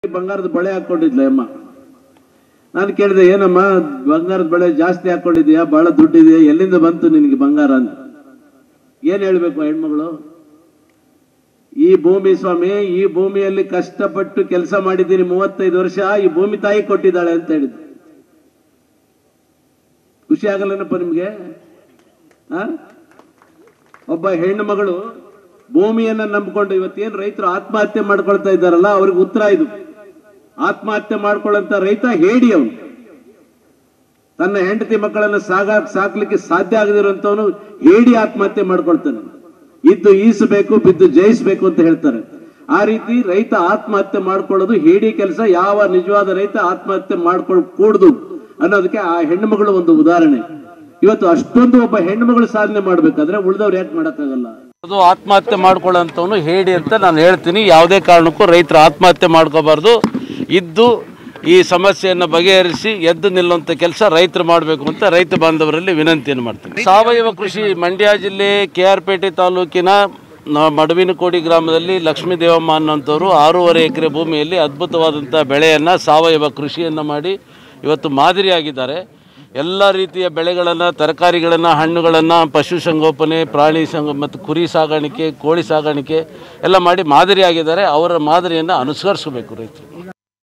ಬಂಗಾರದ ಬಳೆ ಹಾಕೊಂಡಿದ್ಲ ಅಮ್ಮ ನಾನು ಕೇಳಿದೆ ಏನಮ್ಮ ಬಂಗಾರದ ಬಳೆ ಜಾಸ್ತಿ ಹಾಕೊಂಡಿದ್ಯಾ ಬಹಳ ದುಡ್ಡಿದೆಯಾ ಎಲ್ಲಿಂದ ಬಂತು ನಿನಗೆ ಬಂಗಾರ ಅಂತ ಏನ್ ಹೇಳ್ಬೇಕು ಆ ಹೆಣ್ಮಗಳು ಈ ಭೂಮಿ ಸ್ವಾಮಿ ಈ ಭೂಮಿಯಲ್ಲಿ ಕಷ್ಟಪಟ್ಟು ಕೆಲಸ ಮಾಡಿದ್ದೀನಿ ಮೂವತ್ತೈದು ವರ್ಷ ಈ ಭೂಮಿ ತಾಯಿ ಕೊಟ್ಟಿದ್ದಾಳೆ ಅಂತ ಹೇಳಿದ್ರು ಖುಷಿ ಆಗಲ್ಲನಪ್ಪ ನಿಮ್ಗೆ ಆ? ಒಬ್ಬ ಹೆಣ್ಣು ಮಗಳು ಭೂಮಿಯನ್ನ ನಂಬಿಕೊಂಡು ಇವತ್ತೇನ್ ರೈತರು ಆತ್ಮಹತ್ಯೆ ಮಾಡ್ಕೊಳ್ತಾ ಇದ್ದಾರಲ್ಲ ಅವ್ರಿಗೆ ಉತ್ತರ ಇದು ಆತ್ಮಹತ್ಯೆ ಮಾಡ್ಕೊಳ್ಳಂತ ರೈತ ಹೇಡಿ ಅವನು ತನ್ನ ಹೆಂಡತಿ ಮಕ್ಕಳನ್ನ ಸಾಗ ಸಾಕ್ಲಿಕ್ಕೆ ಸಾಧ್ಯ ಆಗದಿರುವಂತವನು ಹೇಡಿ ಆತ್ಮಹತ್ಯೆ ಮಾಡ್ಕೊಳ್ತಾನೆ ಇದ್ದು ಈಸಬೇಕು ಬಿದ್ದು ಜಯಿಸಬೇಕು ಅಂತ ಹೇಳ್ತಾರೆ ಆ ರೀತಿ ರೈತ ಆತ್ಮಹತ್ಯೆ ಮಾಡ್ಕೊಳ್ಳೋದು ಹೇಡಿ ಕೆಲಸ ಯಾವ ನಿಜವಾದ ರೈತ ಆತ್ಮಹತ್ಯೆ ಮಾಡ್ಕೊಳ್ ಕೂಡುದು ಅನ್ನೋದಕ್ಕೆ ಆ ಹೆಣ್ಣು ಮಗಳು ಒಂದು ಉದಾಹರಣೆ ಇವತ್ತು ಅಷ್ಟೊಂದು ಒಬ್ಬ ಹೆಣ್ಣು ಮಗಳು ಸಾಧನೆ ಮಾಡ್ಬೇಕಾದ್ರೆ ಉಳಿದವ್ರು ಯಾಕೆ ಮಾಡಕ್ಕಾಗಲ್ಲ ಅದು ಆತ್ಮಹತ್ಯೆ ಮಾಡ್ಕೊಳ್ಳೋಂಥವ್ನು ಹೇಳಿ ಅಂತ ನಾನು ಹೇಳ್ತೀನಿ ಯಾವುದೇ ಕಾರಣಕ್ಕೂ ರೈತರು ಆತ್ಮಹತ್ಯೆ ಮಾಡ್ಕೋಬಾರ್ದು ಇದ್ದು ಈ ಸಮಸ್ಯೆಯನ್ನು ಬಗೆಹರಿಸಿ ಎದ್ದು ನಿಲ್ಲುವಂಥ ಕೆಲಸ ರೈತರು ಮಾಡಬೇಕು ಅಂತ ರೈತ ಬಾಂಧವರಲ್ಲಿ ವಿನಂತಿಯನ್ನು ಮಾಡ್ತೀನಿ ಸಾವಯವ ಕೃಷಿ ಮಂಡ್ಯ ಜಿಲ್ಲೆ ಕೆ ಆರ್ ಪೇಟೆ ತಾಲೂಕಿನ ನ- ಮಡವಿನಕೋಡಿ ಗ್ರಾಮದಲ್ಲಿ ಲಕ್ಷ್ಮೀ ದೇವಮ್ಮ ಅನ್ನೋಂಥವ್ರು ಆರೂವರೆ ಎಕರೆ ಭೂಮಿಯಲ್ಲಿ ಅದ್ಭುತವಾದಂಥ ಬೆಳೆಯನ್ನು ಸಾವಯವ ಕೃಷಿಯನ್ನು ಮಾಡಿ ಇವತ್ತು ಮಾದರಿಯಾಗಿದ್ದಾರೆ ಎಲ್ಲ ರೀತಿಯ ಬೆಳೆಗಳನ್ನು ತರಕಾರಿಗಳನ್ನು ಹಣ್ಣುಗಳನ್ನು ಪಶುಸಂಗೋಪನೆ ಪ್ರಾಣಿ ಸಂಗ ಮತ್ತು ಕುರಿ ಸಾಗಾಣಿಕೆ ಕೋಳಿ ಸಾಗಾಣಿಕೆ ಎಲ್ಲ ಮಾಡಿ ಮಾದರಿಯಾಗಿದ್ದಾರೆ ಅವರ ಮಾದರಿಯನ್ನು ಅನುಸರಿಸಬೇಕು ರೈತರು